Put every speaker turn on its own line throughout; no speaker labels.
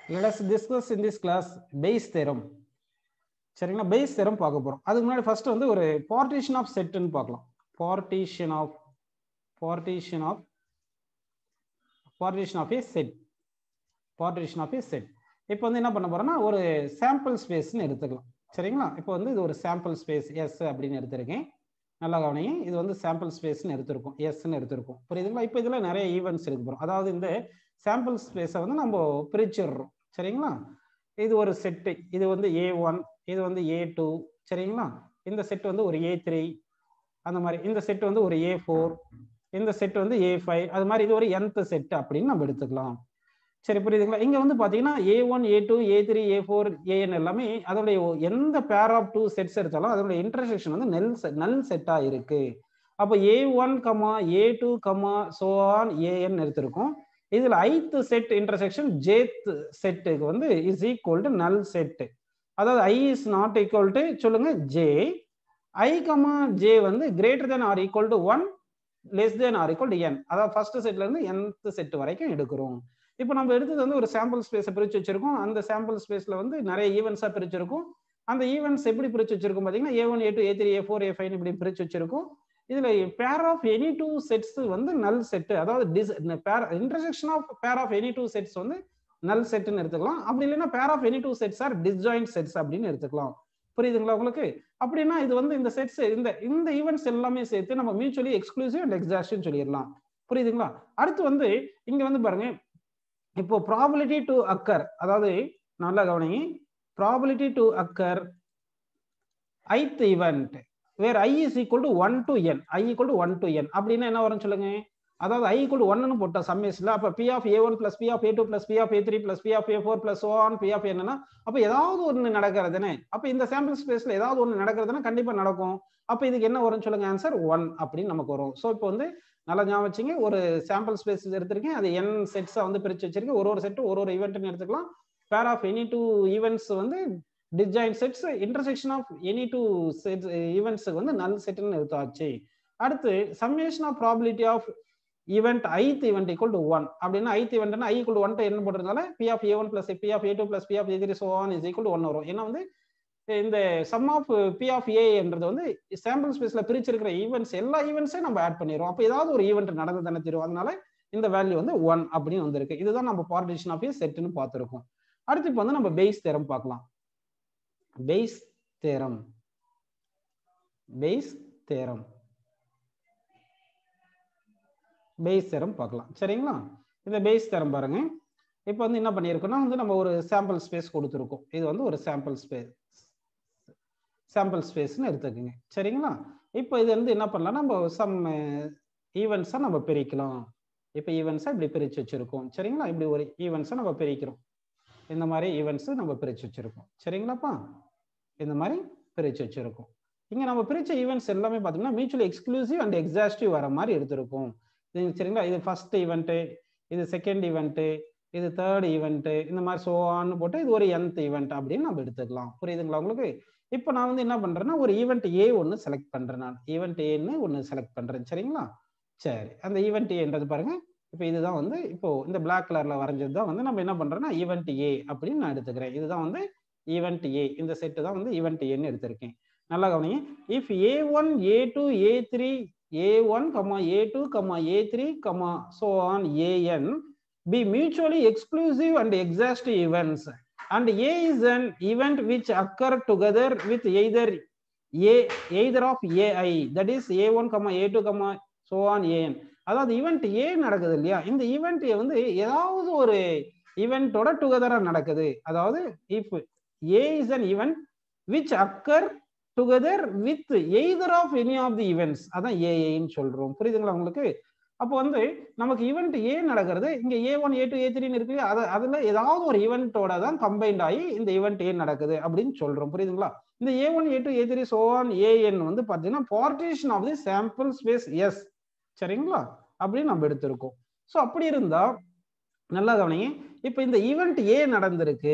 let us discuss in this class Bayes theorem சரிங்களா Bayes theorem பார்க்க போறோம் அதுக்கு முன்னாடி ஃபர்ஸ்ட் வந்து ஒரு பார்ட்டிஷன் ஆஃப் செட்னு பார்க்கலாம் partition of partition of partition of A set partition of A set இப்போ வந்து என்ன பண்ண போறோம்னா ஒரு சாம்பிள் ஸ்பேஸ்னு எடுத்துக்கலாம் சரிங்களா இப்போ வந்து இது ஒரு சாம்பிள் ஸ்பேஸ் எஸ் அப்படின்னு எடுத்திருக்கேன் நல்லா கவனிங்க இது வந்து சாம்பிள் ஸ்பேஸ்னு எடுத்திருக்கோம் எஸ்ன்னு எடுத்திருக்கோம் புரியுதுங்களா இப்போ இதில் நிறைய ஈவெண்ட்ஸ் இருக்கு போகிறோம் அதாவது இந்த சாம்பிள் ஸ்பேஸை வந்து நம்ம பிரிச்சிடுறோம் சரிங்களா இது ஒரு செட்டு இது வந்து ஏ ஒன் இது வந்து ஏ டூ சரிங்களா இந்த செட் வந்து ஒரு ஏ த்ரீ அந்த மாதிரி இந்த செட் வந்து ஒரு ஏ ஃபோர் இந்த செட் வந்து ஏ ஃபைவ் அது மாதிரி இது ஒரு என்த் செட் அப்படின்னு நம்ம எடுத்துக்கலாம் சரி புரியுதுங்களா இங்க வந்து பாத்தீங்கன்னா A one A two A three A four A N எல்லாமே அதோடைய எந்த பேர் ஆஃப் டூ செட்ஸ் எடுத்தாலும் அதோட இன்டர்செக்ஷன் வந்து நெல் நல் செட்டா இருக்கு அப்போ A one comma A two comma so on A N எடுத்திருக்கோம் இதுல ஐத் செட் இன்டர்செக்ஷன் ஜேத் செட்டுக்கு வந்து is equal to null set அதாவது I is not equal to சொல்லுங்க ஜே ஐ கமா ஜே வந்து greater than or equal to one less than or equal to N அதாவது first செட்ல இருந்து nth set வரைக்கும் எடுக்கிறோம் இப்போ நம்ம எடுத்தது வந்து ஒரு சாம்பிள் ஸ்பேஸை பிரிச்சு வச்சிருக்கோம் அந்த சாம்பிள் ஸ்பேஸ்ல வந்து நிறைய ஈவெண்ட்ஸா பிரிச்சிருக்கும் அந்த ஈவெண்ட்ஸ் எப்படி பிரிச்சு வச்சிருக்கோம் பாத்தீங்கன்னா A one A two A three A four A five இப்படி பிரிச்சு வச்சிருக்கோம் இதுல பேர் ஆஃப் எனி டூ செட்ஸ் வந்து நல் செட் அதாவது this pair intersection of pair of any two sets வந்து நல் செட்னு எடுத்துக்கலாம் அப்படி இல்லைன்னா pair of any two sets are disjoint sets அப்படின்னு எடுத்துக்கலாம் புரியுதுங்களா உங்களுக்கு அப்படின்னா இது வந்து இந்த செட்ஸ் இந்த இந்த ஈவெண்ட்ஸ் எல்லாமே சேர்த்து நம்ம மியூச்சுவலி எக்ஸ்க்ளூசிவ் அண்ட் எக்ஸாஸ்டிவ் சொல்லிடலாம் புரியுதுங்களா அடுத்து வந்து இங்க வந்து பாருங்க இப்போ ப்ராபிலிட்டி டு அக்கர் அதாவது நல்லா கவனிங்க probability to occur ith event where i is equal to one to n i equal to one to n அப்படின்னா என்ன வரும்னு சொல்லுங்க அதாவது ஐ ஈக்குவல் டு ஒன்னு போட்டோம் சம்மேஸ்ல அப்ப P of A one plus P of A two plus P of A three plus P of A four plus on P of என்னன்னா அப்ப ஏதாவது ஒன்று நடக்கிறதுனே அப்ப இந்த சாம்பிள் ஸ்பேஸ்ல ஏதாவது ஒன்று நடக்கிறதுனா கண்டிப்பா நடக்கும் அப்ப இதுக்கு என்ன வரும்னு சொல்லுங்க ஆன்சர் ஒன் அப்படின்னு நமக்கு வரும் ஸோ இப்போ வந்து நல்லா ஞாபகம் வச்சுங்க ஒரு சாம்பிள் ஸ்பேஸ் எடுத்திருக்கேன் அது என் செட்ஸா வந்து பிரிச்சு வச்சிருக்கேன் ஒரு ஒரு செட்டு ஒரு ஒரு ஈவெண்ட்னு எடுத்துக்கலாம் பேர் ஆஃப் எனி டூ ஈவெண்ட்ஸ் வந்து disjoint sets intersection of any two sets ஈவெண்ட்ஸுக்கு வந்து நல் செட்னு எடுத்தாச்சு அடுத்து summation of probability of event ith event equal to one அப்படின்னா ஐத் ஈவெண்ட்னா ஐ ஈக்குவல் ஒன் என்ன போட்டிருந்தால P of A one plus P of A two plus P of A three so on is equal one வரும் ஏன்னா வந்து இந்த some of P of ஏன்றது வந்து சாம்பிள் ஸ்பேஸ்ல பிரிச்சிருக்கிற ஈவெண்ட்ஸ் எல்லா ஈவெண்ட்ஸையும் நம்ம ஆட் பண்ணிடுவோம் அப்போ ஏதாவது ஒரு ஈவெண்ட் நடந்து தானே தெரியும் அதனால இந்த வேல்யூ வந்து ஒன் அப்படின்னு வந்திருக்கு இதுதான் நம்ம பார்ட்டிஷன் ஆஃப் ஏ செட்னு பார்த்துருக்கோம் அடுத்து இப்போ வந்து நம்ம பேஸ் தேரம் பார்க்கலாம் Bayes theorem Bayes theorem Bayes theorem பார்க்கலாம் சரிங்களா இந்த பேஸ் தேரம் பாருங்க இப்போ வந்து என்ன பண்ணியிருக்கோம்னா வந்து நம்ம ஒரு சாம்பிள் ஸ்பேஸ் கொடுத்துருக்கோம் இது வந்து ஒரு சாம்பிள் ஸ்பேஸ் சாம்பிள் ஸ்பேஸ்னு எடுத்துக்கோங்க சரிங்களா இப்போ இது வந்து என்ன பண்ணலாம் நம்ம சம் ஈவெண்ட்ஸை நம்ம பிரிக்கலாம் இப்போ ஈவெண்ட்ஸை இப்படி பிரித்து வச்சுருக்கோம் சரிங்களா இப்படி ஒரு ஈவெண்ட்ஸை நம்ம பிரிக்கிறோம் இந்த மாதிரி ஈவெண்ட்ஸு நம்ம பிரித்து வச்சுருக்கோம் சரிங்களாப்பா இந்த மாதிரி பிரித்து வச்சுருக்கோம் இங்கே நம்ம பிரித்த ஈவெண்ட்ஸ் எல்லாமே பார்த்தோம்னா மியூச்சுவல் எக்ஸ்க்ளூசிவ் அண்ட் எக்ஸாஸ்டிவ் வர மாதிரி எடுத்திருக்கோம் இது சரிங்களா இது ஃபர்ஸ்ட் ஈவெண்ட்டு இது செகண்ட் ஈவெண்ட்டு இது தேர்ட் ஈவெண்ட்டு இந்த மாதிரி சோவான்னு போட்டு இது ஒரு என்த் ஈவெண்ட் அப்படின்னு நம்ம எடுத்துக்கலாம் புரியுதுங்களா உங்களுக்கு இப்போ நான் வந்து என்ன பண்றேன்னா ஒரு ஈவெண்ட் ஏ ஒன்று செலக்ட் பண்றேன் நான் ஈவெண்ட் ஏன்னு ஒன்று செலக்ட் பண்றேன் சரிங்களா சரி அந்த ஈவெண்ட் ஏன்றது பாருங்க இப்போ இதுதான் வந்து இப்போ இந்த பிளாக் கலர்ல வரைஞ்சது தான் வந்து நம்ம என்ன பண்றோம்னா ஈவெண்ட் ஏ அப்படின்னு நான் எடுத்துக்கிறேன் இதுதான் வந்து ஈவெண்ட் ஏ இந்த செட்டு தான் வந்து ஈவெண்ட் ஏன்னு எடுத்திருக்கேன் நல்லா கவனிங்க if A one A two A three A one comma A two comma A three comma so on AN be mutually exclusive and exhaustive events and a is an event which occur together with either a either of ai that is a1 comma a2 comma so on an அதாவது event A நடக்குது இல்லையா இந்த event வந்து ஏதாவது ஒரு ஈவெண்ட்டோட டுகெதரா நடக்குது அதாவது if A is an event which occur together with either of any of the events அதான் ஏஏன்னு சொல்றோம் புரியுதுங்களா உங்களுக்கு அப்போ வந்து நமக்கு ஈவெண்ட் ஏ நடக்கிறது இங்க ஏ ஒன் ஏ டூ ஏ த்ரீன்னு இருக்கு அது அதுல ஏதாவது ஒரு ஈவெண்ட்டோட தான் கம்பைன்ட் ஆகி இந்த ஈவெண்ட் ஏ நடக்குது அப்படின்னு சொல்றோம் புரியுதுங்களா இந்த A one A two A three so on AN வந்து பாத்தீங்கன்னா partition of the sample space S சரிங்களா அப்படின்னு நம்ம எடுத்திருக்கோம் ஸோ அப்படி இருந்தா நல்லா கவனிங்க இப்போ இந்த ஈவெண்ட் ஏ நடந்திருக்கு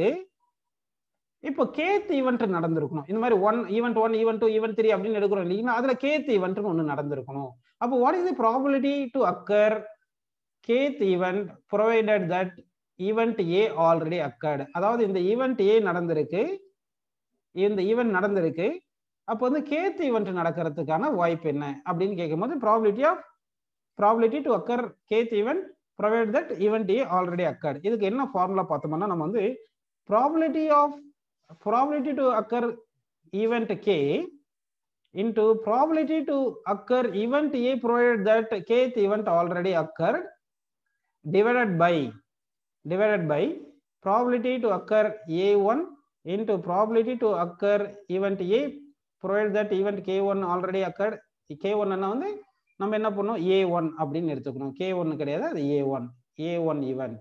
இப்போ கேத் ஈவெண்ட் நடந்திருக்கணும் இந்த மாதிரி one event one event two event three அப்படின்னு எடுக்கிறோம் இல்லைங்களா அதுல கேத் ஈவெண்ட்னு ஒன்று நடந்திருக்கணும் அப்போ what is the probability to occur kth event provided that event A already occurred அதாவது இந்த ஈவெண்ட் ஏ நடந்திருக்கு இந்த ஈவெண்ட் நடந்திருக்கு அப்போ வந்து கேத் ஈவெண்ட் நடக்கிறதுக்கான வாய்ப்பு என்ன அப்படின்னு கேட்கும்போது probability of probability to occur kth event provide that event A already occurred இதுக்கு என்ன ஃபார்முலா பார்த்தோம்னா நம்ம வந்து probability of probability to occur event K into probability to occur event A provided that kth event already occurred divided by divided by probability to occur A1 into probability to occur event A provided that event K1 already occurred K1 என்ன வந்து நம்ம என்ன பண்ணோம் A1 அப்படின்னு எடுத்துக்கணும் K1 கிடையாது அது A1 A1 event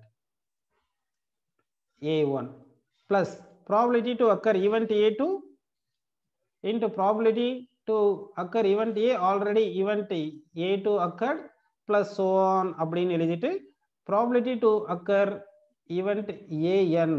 A1 plus probability to occur event A2 into probability to occur event A already event A2 occurred plus so on அப்படின்னு எழுதிட்டு probability to occur event AN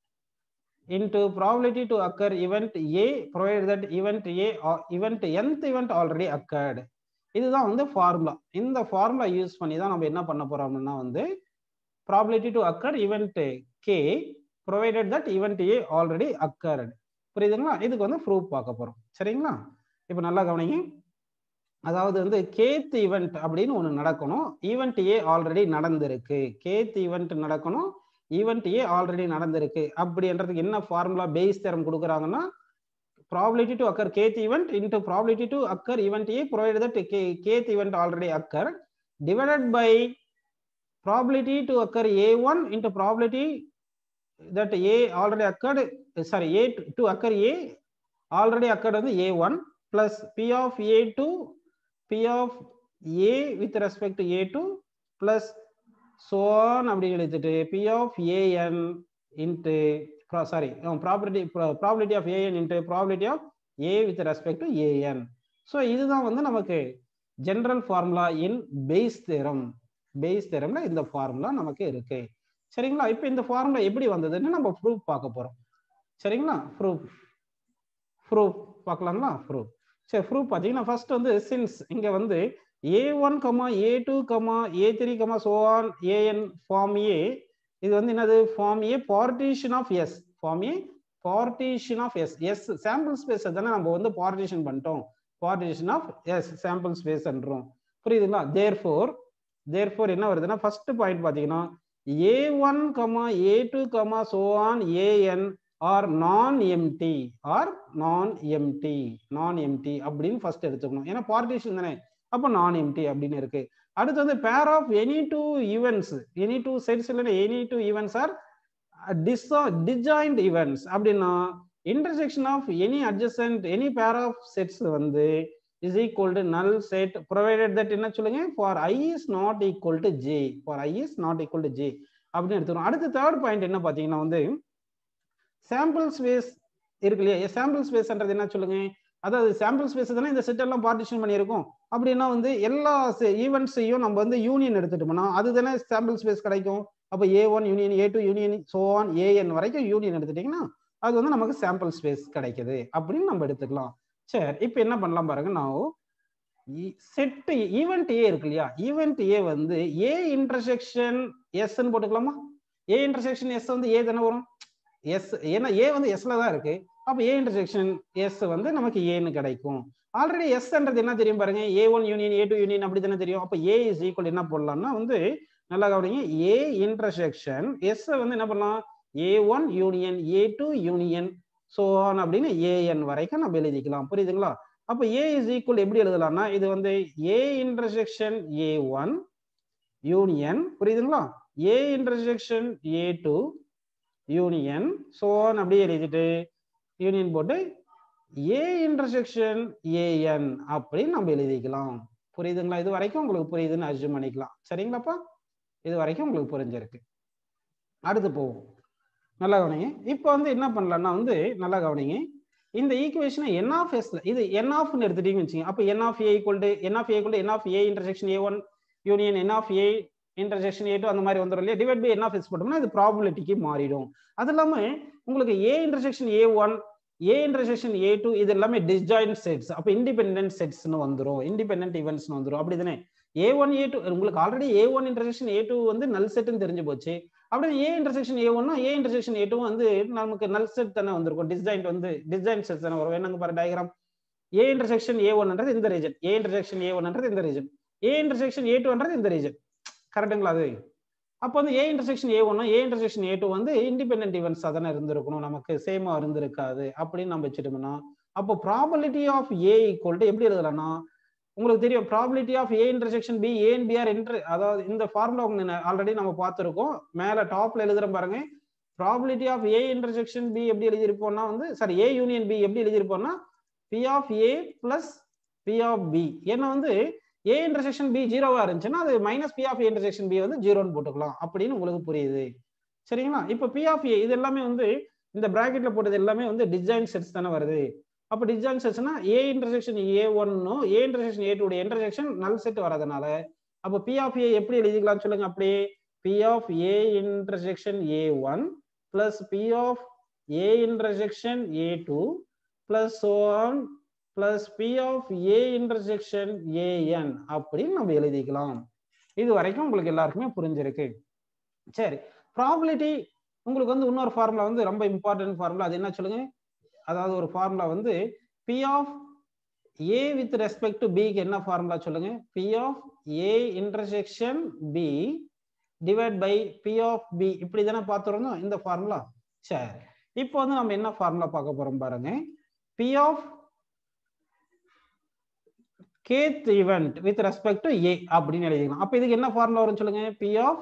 into probability to occur event A provided that event A or event nth event already occurred இதுதான் வந்து formula இந்த formula use பண்ணி தான் நம்ம என்ன பண்ண போறோம்னா வந்து probability to occur event K provided that event A already occurred புரியுதுங்களா இதுக்கு வந்து ப்ரூஃப் பார்க்க போறோம் சரிங்களா இப்போ நல்லா கவனிங்க அதாவது வந்து கேத் ஈவெண்ட் அப்படின்னு ஒன்று நடக்கணும் ஈவெண்ட் ஏ ஆல்ரெடி நடந்திருக்கு கேத் ஈவெண்ட் நடக்கணும் ஈவெண்ட் ஏ ஆல்ரெடி நடந்திருக்கு அப்படின்றதுக்கு என்ன ஃபார்முலா பேஸ் தேரம் கொடுக்குறாங்கன்னா probability to occur kth event into probability to occur event A provided that kth event already occurred divided by probability to occur A1 into probability that A already occurred sorry A to occur A already occurred வந்து A1 plus P of A2 P of A with respect to A2 plus so on அப்படின்னு எழுதிட்டு P of AN into sorry no, probability probability of AN into probability of A with respect to AN so இதுதான் வந்து நமக்கு general formula in Bayes theorem Bayes தேரம்ல இந்த formula நமக்கு இருக்கு சரிங்களா இப்போ இந்த ஃபார்முலா எப்படி வந்ததுன்னு நம்ம ப்ரூஃப் பார்க்க போறோம் சரிங்களா ப்ரூஃப் ப்ரூஃப் பார்க்கலாங்களா ப்ரூஃப் சரி ப்ரூஃப் பார்த்தீங்கன்னா ஃபர்ஸ்ட் வந்து சின்ஸ் இங்க வந்து A one comma A two comma A three comma so on AN form a இது வந்து என்னது form a partition of S form a partition of S S sample space தானே நம்ம வந்து பார்ட்டிஷன் பண்ணிட்டோம் பார்ட்டிஷன் ஆஃப் எஸ் சாம்பிள் ஸ்பேஸ்ன்றோம் புரியுதுங்களா தேர் four தேர் four என்ன வருதுன்னா ஃபர்ஸ்ட் பாயிண்ட் பார்த்தீங்கன்னா A one comma A two comma so on AN are non empty are non empty non empty அப்படின்னு ஃபர்ஸ்ட் எடுத்துக்கணும் ஏன்னா பார்ட்டிஷன் தானே அப்போ நான் எம்டி அப்படின்னு இருக்கு அடுத்து வந்து pair of any two events any two sets இல்லைன்னா any two events are dis disjoint events அப்படின்னா intersection of any adjacent any pair of sets வந்து is equal to null set provided that என்ன சொல்லுங்க for i is not equal to j for i is not equal to j அப்படின்னு எடுத்துக்கணும் அடுத்து third point என்ன பார்த்தீங்கன்னா வந்து sample space இருக்கு இல்லையா சாம்பிள் ஸ்பேஸ்ன்றது என்ன சொல்லுங்க அதாவது சாம்பிள் ஸ்பேஸ் தானே இந்த செட் எல்லாம் பார்ட்டிஷன் பண்ணியிருக்கோம் அப்படின்னா வந்து எல்லா ஈவெண்ட்ஸையும் நம்ம வந்து யூனியன் எடுத்துட்டோம்னா அது தானே சாம்பிள் ஸ்பேஸ் கிடைக்கும் அப்போ A one union A two union so on AN வரைக்கும் யூனியன் எடுத்துட்டீங்கன்னா அது வந்து நமக்கு சாம்பிள் ஸ்பேஸ் கிடைக்குது அப்படின்னு நம்ம எடுத்துக்கலாம் சரி இப்போ என்ன பண்ணலாம் பாருங்க நான் செட் ஈவெண்ட் ஏ இருக்கு இல்லையா ஈவெண்ட் ஏ வந்து ஏ இன்டர்செக்ஷன் எஸ்ன்னு போட்டுக்கலாமா ஏ இன்டர்செக்ஷன் எஸ் வந்து ஏ தானே வரும் எஸ் ஏன்னா ஏ வந்து எஸ்ல தான் இருக்கு அப்போ ஏ இன்டர்செக்ஷன் எஸ் வந்து நமக்கு ஏன்னு கிடைக்கும் ஆல்ரெடி எஸ்ன்றது என்ன தெரியும் பாருங்க A one union A two union அப்படி தானே தெரியும் அப்போ ஏ இஸ் ஈக்குவல் என்ன போடலாம்னா வந்து நல்லா கவனிங்க ஏ இன்டர்செக்ஷன் எஸ் வந்து என்ன பண்ணலாம் A one union A two union so on அப்படின்னு ஏஎன் வரைக்கும் நம்ம எழுதிக்கலாம் புரியுதுங்களா அப்போ ஏ இஸ் ஈக்குவல் எப்படி எழுதலாம்னா இது வந்து A intersection A one union புரியுதுங்களா A intersection A two union so on அப்படியே எழுதிட்டு யூனியன் போட்டு ஏ இன்டர்செக்ஷன் ஏஎன் அப்படின்னு நம்ம எழுதிக்கலாம் புரியுதுங்களா இது வரைக்கும் உங்களுக்கு புரியுதுன்னு அர்ஜும் பண்ணிக்கலாம் சரிங்களாப்பா இது வரைக்கும் உங்களுக்கு புரிஞ்சிருக்கு அடுத்து போவோம் நல்லா கவனிங்க இப்போ வந்து என்ன பண்ணலாம்னா வந்து நல்லா கவனிங்க இந்த ஈக்குவேஷனை என் ஆஃப் எஸ்ல இது என் ஆஃப்னு எடுத்துட்டீங்கன்னு வச்சுங்க அப்போ n of A equal to n of A equal n of A intersection A one union n of A intersection A two அந்த மாதிரி வந்துடும் இல்லையா divide by n of S போட்டோம்னா இது ப்ராபிலிட்டிக்கு மாறிடும் அது இல்லாமல் உங்களுக்கு A intersection A one A intersection A two இது எல்லாமே டிஸ்ஜாயின்ட் செட்ஸ் அப்போ இண்டிபெண்டன்ட் செட்ஸ்னு வந்துடும் இண்டிபெண்டன்ட் ஈவெண்ட்ஸ்னு வந்துடும் அப்படி தானே ஏ ஒன் ஏ டூ உங்களுக்கு already A one intersection A two வந்து நல் செட்னு தெரிஞ்சு போச்சு அப்படியே ஏ இன்டர்செக்ஷன் ஏ ஒன்னா ஏ இன்டர்செக்ஷன் ஏ டூ வந்து நமக்கு நல் செட் தானே வந்திருக்கும் டிசைன் வந்து டிசைன் செட் தானே வரும் என்னங்க பாரு டயக்ராம் ஏ இன்டர்செக்ஷன் ஏ ஒன்ன்றது இந்த ரீஜன் ஏ இன்டர்செக்ஷன் ஏ ஒன்ன்றது இந்த ரீஜன் ஏ இன்டர்செக்ஷன் ஏ டூன்றது இந்த ரீஜன் கரெக்டுங்களா அது அப்போ வந்து ஏ இன்டர்செக்ஷன் ஏ ஒன்னா ஏ இன்டர்செக்ஷன் ஏ டூ வந்து இண்டிபெண்டன்ட் ஈவெண்ட்ஸ் தானே இருந்திருக்கணும் நமக்கு சேமா இருந்திருக்காது அப்படின்னு நம்ம வச்சுட்டோம்னா அப்போ probability of A equal to எப்படி எழுதலாம்னா உங்களுக்கு தெரியும் probability of A intersection B A B or inter அதாவது இந்த ஃபார்முலா ஆல்ரெடி நம்ம பார்த்துருக்கோம் மேல டாப்ல எழுதுறோம் பாருங்க probability of A intersection B எப்படி எழுதியிருப்போம்னா வந்து சாரி ஏ யூனியன் பி எப்படி எழுதியிருப்போம்னா P of A plus P of B ஏன்னா வந்து ஏ இன்டர்செக்ஷன் பி ஜீரோவா இருந்துச்சுன்னா அது minus P of A intersection B வந்து ஜீரோன்னு போட்டுக்கலாம் அப்படின்னு உங்களுக்கு புரியுது சரிங்களா இப்போ பி ஆஃப் ஏ இது எல்லாமே வந்து இந்த பிராக்கெட்ல போட்டது எல்லாமே வந்து டிசைன் செட்ஸ் தானே வருது அப்போ டிசைன் செட்ஸ்னா ஏ இன்டர்செக்ஷன் ஏ ஒன்னும் ஏ இன்டர்செக்ஷன் ஏ டூடைய இன்டர்செக்ஷன் நல் செட் வரதுனால அப்போ பி ஆஃப் ஏ எப்படி எழுதிக்கலாம் சொல்லுங்க அப்படியே P of A intersection A one plus P of A intersection A two plus one plus P of A intersection AN அப்படின்னு நம்ம எழுதிக்கலாம் இது வரைக்கும் உங்களுக்கு எல்லாருக்குமே புரிஞ்சிருக்கு சரி ப்ராபிலிட்டி உங்களுக்கு வந்து இன்னொரு ஃபார்முலா வந்து ரொம்ப இம்பார்ட்டன்ட் ஃபார்முலா அது என்ன சொல்லுங்க அதாவது ஒரு ஃபார்முலா வந்து P of A with respect to பிக்கு என்ன ஃபார்முலா சொல்லுங்க P of A intersection B divide by P of B இப்படி தானே பார்த்துருந்தோம் இந்த ஃபார்முலா சரி இப்போ வந்து நம்ம என்ன ஃபார்முலா பார்க்க போறோம் பாருங்க P of kth event with respect to A அப்படின்னு எழுதிக்கலாம் அப்போ இதுக்கு என்ன ஃபார்முலா வரும் சொல்லுங்க P of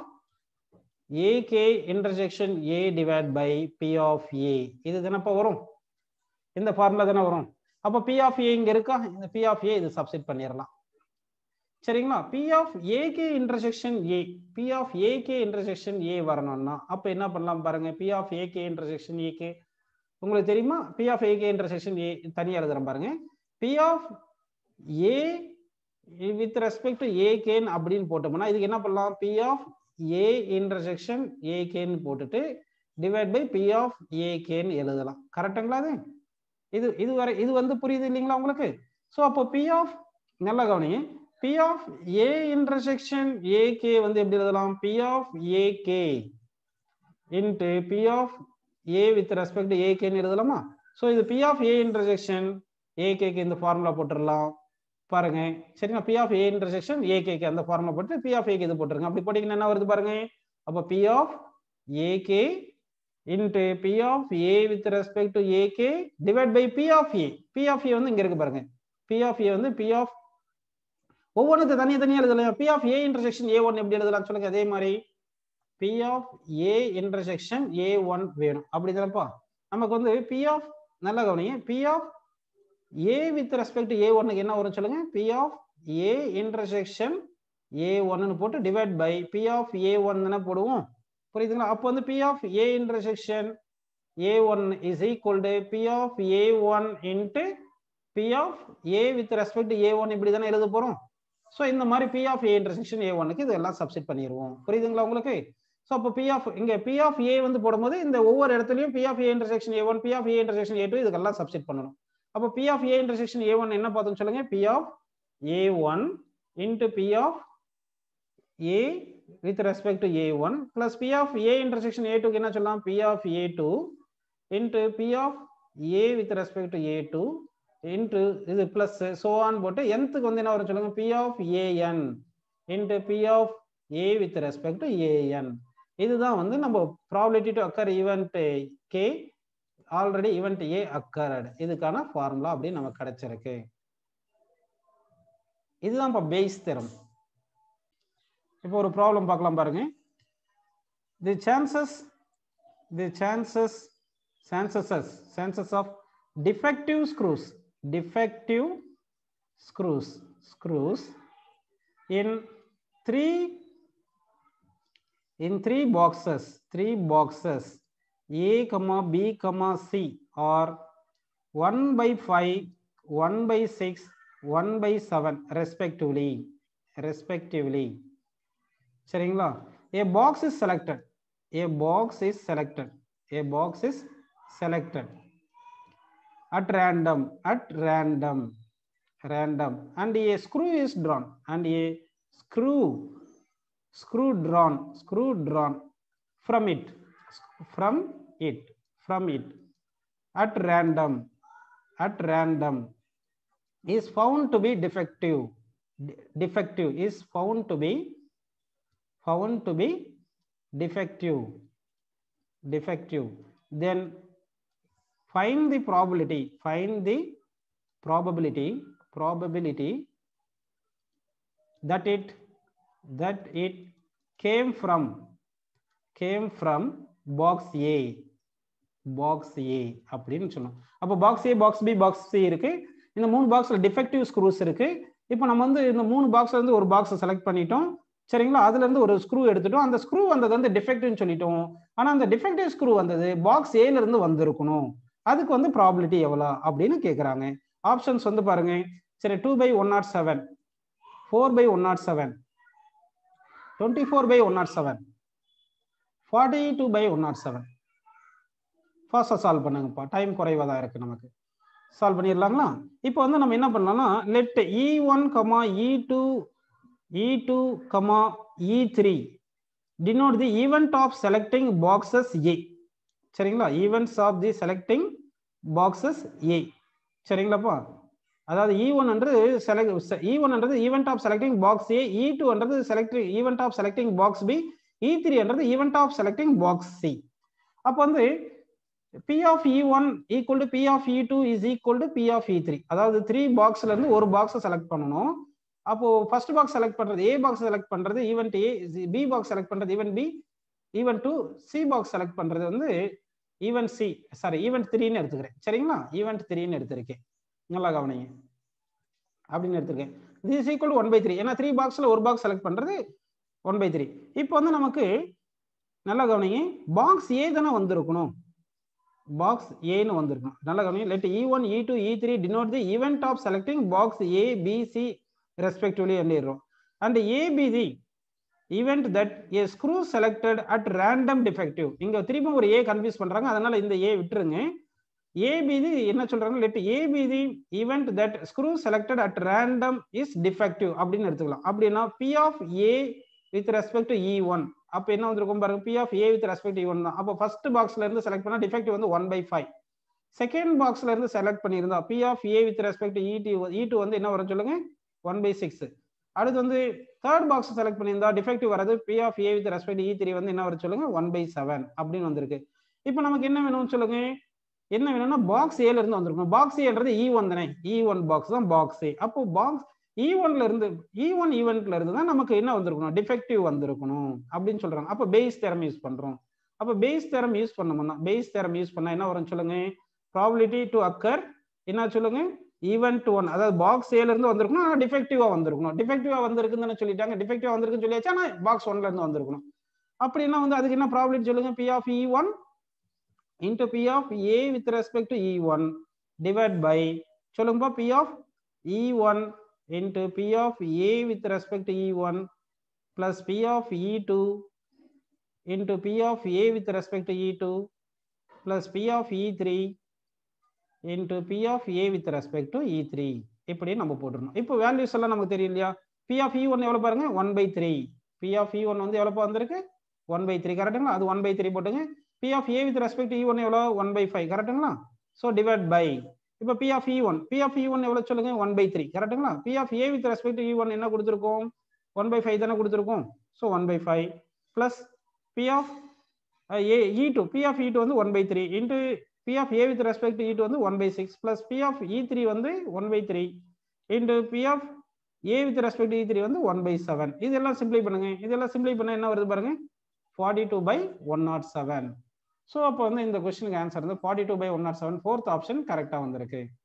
AK intersection A divide by P of A இது தானப்பா வரும் இந்த ஃபார்முலா தானே வரும் அப்போ பி ஆஃப் ஏ இங்க இருக்கா இந்த பி ஆஃப் ஏ இது சப்ஸ்டிட் பண்ணிடலாம் சரிங்களா P of AK intersection A P of AK intersection A வரணும்னா அப்போ என்ன பண்ணலாம் பாருங்க P of AK intersection AK உங்களுக்கு தெரியுமா P of AK intersection A தனியாக எழுதுறேன் பாருங்க P of A with respect to AK அப்படின்னு போட்டோம்னா இதுக்கு என்ன பண்ணலாம் பி ஆஃப் ஏ இன்டர்செக்ஷன் ஏகேன்னு போட்டுட்டு டிவைட் பை பி ஆஃப் ஏகேன்னு எழுதலாம் கரெக்டுங்களா அது இது இது வரை இது வந்து புரியுது இல்லைங்களா உங்களுக்கு ஸோ அப்போ பி ஆஃப் நல்ல கவனிங்க P of A intersection AK வந்து எப்படி எழுதலாம் P of AK into P of A with respect ஏகேன்னு எழுதலாமா ஸோ இது பி ஆஃப் ஏ இன்டர்செக்ஷன் ஏகேக்கு இந்த ஃபார்முலா போட்டுடலாம் பாருங்க சரிங்களா பி ஆஃப் ஏ இன்டர்செக்ஷன் ஏகேக்கு அந்த ஃபார்முலா போட்டு பி ஆஃப் ஏக்கு இது போட்டுருங்க அப்படி போட்டீங்கன்னா என்ன வருது பாருங்க அப்போ P of AK into P of A with respect to AK divide by P of A P of A வந்து இங்க இருக்கு பாருங்க பி ஆஃப் ஏ வந்து பி ஆஃப் ஒவ்வொன்றுக்கு தனியாக தனியாக எழுதலாம் P of A intersection A one எப்படி எழுதலாம் சொல்லுங்க அதே மாதிரி P of A intersection A one வேணும் அப்படி தானப்பா நமக்கு வந்து பி ஆஃப் நல்ல கவனிங்க P of A with respect A ஒன்னுக்கு என்ன வரும் சொல்லுங்க P of A intersection A ஒன்னு போட்டு divide by P of A one தானே போடுவோம் புரியுதுங்களா அப்போ வந்து P of A intersection A one is equal to P of A one into P of A with respect A one இப்படி தானே எழுத போறோம் ஸோ இந்த மாதிரி P of A intersection A ஒனுக்கு இதெல்லாம் சப்ஸ்டிட் பண்ணிடுவோம் புரியுதுங்களா உங்களுக்கு ஸோ அப்போ பி ஆஃப் இங்கே பி ஆஃப் ஏ வந்து போடும்போது இந்த ஒவ்வொரு இடத்துலையும் P of A intersection A one P of A intersection A two இதுக்கெல்லாம் சப்ஸ்டிட் பண்ணணும் அப்போ P of A intersection A one என்ன பார்த்தோம் சொல்லுங்க P of A one into P of A with respect to A one plus P of A intersection A டூக்கு என்ன சொல்லலாம் P of A two into P of A with respect to A two into இது plus so on போட்டு என்த்துக்கு வந்து என்ன வரும் சொல்லுங்க P of AN into P of A with respect to AN இதுதான் வந்து நம்ம probability to occur event K already event A occurred இதுக்கான ஃபார்முலா அப்படி நமக்கு கிடைச்சிருக்கு இதுதான் இப்போ பேஸ் திறம் இப்போ ஒரு ப்ராப்ளம் பார்க்கலாம் பாருங்க the chances the chances chances chances of defective screws defective screws screws in three in three boxes three boxes a comma b comma c are 1 by 5 1 by 6 1 by 7 respectively respectively சரிங்களா a box is selected a box is selected a box is selected at random at random random and a screw is drawn and a screw screw drawn screw drawn from it from it from it at random at random is found to be defective De- defective is found to be found to be defective defective then find the probability find the probability probability that it that it came from came from box A box A அப்படின்னு சொன்னோம் அப்போ box A box B box C இருக்கு இந்த மூணு பாக்ஸ்ல defective screws இருக்கு இப்போ நம்ம வந்து இந்த மூணு பாக்ஸ்ல இருந்து ஒரு பாக்ஸை செலக்ட் பண்ணிட்டோம் சரிங்களா அதுல இருந்து ஒரு ஸ்க்ரூ எடுத்துட்டோம் அந்த ஸ்க்ரூ வந்தது வந்து டிஃபெக்டிவ்னு சொல்லிட்டோம் ஆனா அந்த டிஃபெக்டிவ் ஸ்க்ரூ வந்தது பாக்ஸ் ஏல இருந்து வந்திருக்கணும் அதுக்கு வந்து ப்ராபிலிட்டி எவ்வளோ அப்படின்னு கேட்குறாங்க ஆப்ஷன்ஸ் வந்து பாருங்க சரி two by one naught seven four by one naught seven twenty four by one naught seven forty two by one naught seven ஃபாஸ்ட்டாக சால்வ் பண்ணுங்கப்பா டைம் குறைவாக தான் இருக்கு நமக்கு சால்வ் பண்ணிடலாங்களா இப்போ வந்து நம்ம என்ன பண்ணலாம்னா let E one comma E two E two comma E three denote the event of selecting boxes A சரிங்களா events of the selecting boxes A சரிங்களாப்பா அதாவது இ ஒன்ன்றது செலக்ட் இ ஒன்ன்றது event of selecting box A E டூன்றது selecting event of selecting box B E த்ரீன்றது event of selecting box C அப்போ வந்து P of E one equal to P of E two is equal to P of E three அதாவது three பாக்ஸ்ல இருந்து ஒரு பாக்ஸை select பண்ணணும் அப்போ ஃபர்ஸ்ட் பாக்ஸ் செலக்ட் பண்றது ஏ பாக்ஸ் செலக்ட் பண்றது event A B box select பண்றது event B event two C box select பண்றது வந்து ஈவெண்ட் சி சாரி ஈவெண்ட் த்ரீன்னு எடுத்துக்கிறேன் சரிங்களா ஈவெண்ட் த்ரீன்னு எடுத்திருக்கேன் நல்லா கவனிங்க அப்படின்னு எடுத்திருக்கேன் this equal one by three ஏன்னா த்ரீ பாக்ஸ்ல ஒரு பாக்ஸ் செலக்ட் பண்றது ஒன் பை த்ரீ இப்போ வந்து நமக்கு நல்லா கவனிங்க பாக்ஸ் ஏ தானே வந்திருக்கணும் பாக்ஸ் ஏன்னு வந்திருக்கணும் நல்லா கவனிங்க let E one E two E three denote the event of selecting box A B C respectively எழுதிடுறோம் and A be the event that a screw selected at random defective இங்க திரும்ப ஒரு ஏ கன்ஃபியூஸ் பண்றாங்க அதனால இந்த ஏ விட்டுருங்க ஏபிதி என்ன சொல்றாங்க let A be the event that screw selected at random is defective அப்படின்னு எடுத்துக்கலாம் அப்படின்னா P of A with respect to E one அப்போ என்ன வந்திருக்கும் பாருங்க P of A with respect E one தான் அப்போ ஃபர்ஸ்ட் பாக்ஸ்ல இருந்து செலக்ட் பண்ணா டிஃபெக்டிவ் வந்து ஒன் பை ஃபைவ் செகண்ட் பாக்ஸ்ல இருந்து செலக்ட் பண்ணியிருந்தா P of A with respect E to E two வந்து என்ன வரும் சொல்லுங்க ஒன் பை சிக்ஸ் அடுத்து வந்து தேர்ட் பாக்ஸ் செலக்ட் பண்ணியிருந்தா டிஃபெக்டிவ் வரது P of A with respect E three வந்து என்ன வரும் சொல்லுங்க ஒன் பை செவன் அப்படின்னு வந்திருக்கு இப்போ நமக்கு என்ன வேணும்னு சொல்லுங்க என்ன வேணும்னா பாக்ஸ் ஏல இருந்து வந்திருக்கணும் பாக்ஸ் ஏன்றது இ ஒன் தானே இ ஒன் பாக்ஸ் தான் பாக்ஸ் ஏ அப்போ பாக்ஸ் இ ஒன்ல இருந்து இ ஒன் ஈவெண்ட்ல இருந்து தான் நமக்கு என்ன வந்திருக்கணும் டிஃபெக்டிவ் வந்திருக்கணும் அப்படின்னு சொல்றாங்க அப்போ பேஸ் தேரம் யூஸ் பண்றோம் அப்போ பேஸ் தேரம் யூஸ் பண்ணோம்னா பேஸ் தேரம் யூஸ் பண்ணா என்ன வரும் சொல்லுங்க ப்ராபிலிட்டி டு அக்கர் என்ன சொல்லுங்க ஈவெண்ட் ஒன் அதாவது பாக்ஸ் ஏல இருந்து வந்திருக்கணும் ஆனால் டிஃபெக்டிவா வந்திருக்கணும் டிஃபெக்டிவா வந்திருக்குன்னு சொல்லிட்டாங்க டிஃபெக்டிவா வந்திருக்குன்னு சொல்லியாச்சு ஆனால் பாக்ஸ் ஒன்ல இருந்து வந்திருக்கணும் அப்படின்னா வந்து அதுக்கு என்ன ப்ராபிலிட்டி சொல்லுங்க P of E one into P of A with respect to E one divide by சொல்லுங்கப்பா P of E one into P of A with respect to E one plus P of E two into P of A with respect to E two plus P of E three into P of A with respect to E three இப்படி நம்ம போட்டுருணும் இப்போ values எல்லாம் நமக்கு தெரியும் இல்லையா B of E one எவ்வளோ பாருங்க one by three P of E one வந்து எவ்வளோ வந்திருக்கு ஒன் பை த்ரீ கரெக்டுங்களா அது ஒன் பை த்ரீ போட்டுங்க P of A with respect E one எவ்வளோ ஒன் பை ஃபைவ் கரெக்டுங்களா ஸோ டிவைட் பை இப்போ P of E one P of E one எவ்வளோ சொல்லுங்க ஒன் பை த்ரீ கரெக்டுங்களா P of A with respect E one என்ன கொடுத்துருக்கோம் one by five தானே கொடுத்துருக்கோம் so one by five plus P of A E two P of E two வந்து one by three into P of A with respect E two வந்து one by six plus P of E three வந்து one by three into P of A with respect E three வந்து one by seven இதெல்லாம் சிம்பிளை பண்ணுங்க இதெல்லாம் சிம்பிளை பண்ண என்ன வருது பாருங்க forty two by one naught seven so அப்போ வந்து இந்த கொஸ்டினுக்கு ஆன்சர் வந்து forty two by one naught seven fourth option கரெக்டாக வந்திருக்கு